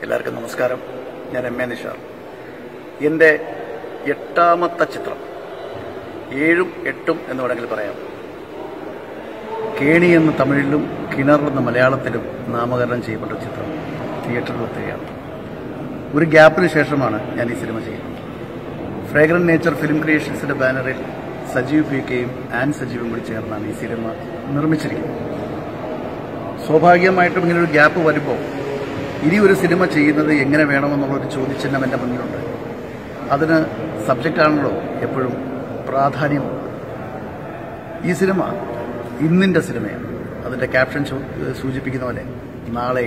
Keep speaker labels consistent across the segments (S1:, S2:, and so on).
S1: എല്ലാവർക്കും നമസ്കാരം ഞാൻ എം എ നിഷാർ എൻ്റെ എട്ടാമത്തെ ചിത്രം ഏഴും എട്ടും എന്ന് വേണമെങ്കിൽ പറയാം കേണി എന്ന തമിഴിലും കിണർ എന്ന മലയാളത്തിലും നാമകരണം ചെയ്യപ്പെട്ട ചിത്രം തിയേറ്ററിലെത്തുകയാണ് ഒരു ഗ്യാപ്പിന് ശേഷമാണ് ഞാൻ ഈ സിനിമ ചെയ്യുന്നത് ഫ്രേഗ്രൻ നേച്ചർ ഫിലിം ക്രിയേഷൻസിന്റെ ബാനറിൽ സജീവ് പി കെയും ആൻ സജീവും കൂടി ചേർന്നാണ് ഈ സിനിമ നിർമ്മിച്ചിരിക്കുന്നത് സ്വാഭാവികമായിട്ടും ഇങ്ങനെ ഒരു ഗ്യാപ്പ് വരുമ്പോൾ ഇനി ഒരു സിനിമ ചെയ്യുന്നത് എങ്ങനെ വേണമെന്നുള്ളൊരു ചോദ്യചിഹ്നം എൻ്റെ മുന്നിലുണ്ട് അതിന് സബ്ജക്റ്റാണല്ലോ എപ്പോഴും പ്രാധാന്യം ഈ സിനിമ ഇന്നിൻ്റെ സിനിമയാണ് അതിൻ്റെ ക്യാപ്ഷൻ ചോ- സൂചിപ്പിക്കുന്ന പോലെ നാളെ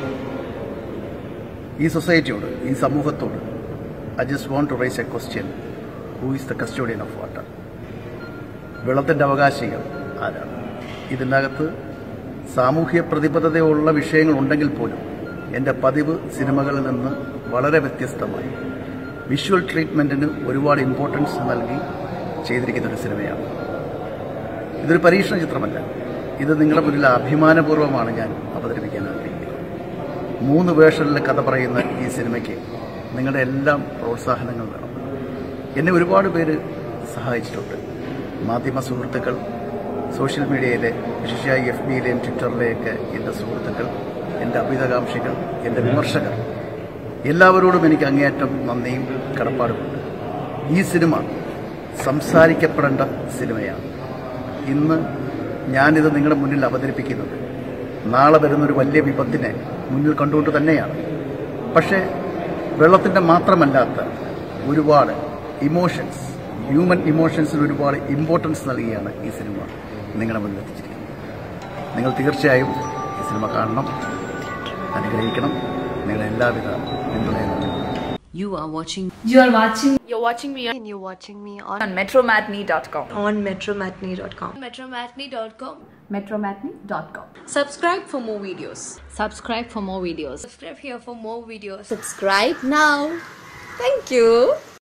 S1: ഈ സൊസൈറ്റിയോട് ഈ സമൂഹത്തോട് I just want to raise a question who is the custodian of water വെള്ളത്തിൻ്റെ അവകാശികൾ ആരാണ് ഇതിനകത്ത് സാമൂഹ്യ പ്രതിബദ്ധതയുള്ള വിഷയങ്ങൾ ഉണ്ടെങ്കിൽ പോലും എൻ്റെ പതിവ് സിനിമകളിൽ നിന്ന് വളരെ വ്യത്യസ്തമായി വിഷ്വൽ ട്രീറ്റ്മെൻറ്റിന് ഒരുപാട് ഇമ്പോർട്ടൻസ് നൽകി ചെയ്തിരിക്കുന്ന ഒരു സിനിമയാണ് ഇതൊരു പരീക്ഷണ ചിത്രമല്ല ഇത് നിങ്ങളുടെ മുന്നിൽ അഭിമാനപൂർവ്വമാണ് ഞാൻ അവതരിപ്പിക്കാൻ ആഗ്രഹിക്കുന്നത് മൂന്ന് വേർഷനിൽ കഥ പറയുന്ന ഈ സിനിമയ്ക്ക് നിങ്ങളുടെ എല്ലാം പ്രോത്സാഹനങ്ങൾ വേണം എന്നെ ഒരുപാട് പേര് സഹായിച്ചിട്ടുണ്ട് മാധ്യമ സുഹൃത്തുക്കൾ സോഷ്യൽ മീഡിയയിലെ വിശേഷമായി എഫ് ബിയിലെയും ട്വിറ്ററിലെയൊക്കെ എൻ്റെ സുഹൃത്തുക്കൾ എൻ്റെ അഭിതകാംക്ഷികൾ എൻ്റെ വിമർശകർ എല്ലാവരോടും എനിക്ക് അങ്ങേയറ്റം നന്ദിയും കടപ്പാടുമുണ്ട് ഈ സിനിമ സംസാരിക്കപ്പെടേണ്ട സിനിമയാണ് ഇന്ന് ഞാനിത് നിങ്ങളുടെ മുന്നിൽ അവതരിപ്പിക്കുന്നത് നാളെ വരുന്നൊരു വലിയ വിപത്തിനെ മുന്നിൽ കണ്ടുകൊണ്ട് തന്നെയാണ് പക്ഷേ വെള്ളത്തിൻ്റെ മാത്രമല്ലാത്ത ഒരുപാട് ഇമോഷൻസ് ഹ്യൂമൻ ഇമോഷൻസിന് ഒരുപാട് ഇമ്പോർട്ടൻസ് നൽകിയാണ് ഈ സിനിമ നിങ്ങളുടെ മുന്നിൽ എത്തിച്ചിരിക്കുന്നത് നിങ്ങൾ തീർച്ചയായും ഈ സിനിമ കാണണം അനുഗ്രഹിക്കണം നിങ്ങളുടെ എല്ലാവിധ പിന്തുണയും നൽകുന്നു
S2: You are watching
S3: You are watching
S4: You're watching me and you're watching me on,
S2: on metromatney.com.
S4: on metromatney.com.
S3: metromatney.com.
S2: Metromatney.com.
S4: Subscribe for more videos.
S2: Subscribe for more videos.
S3: Subscribe here for more videos.
S4: Subscribe now. Thank you.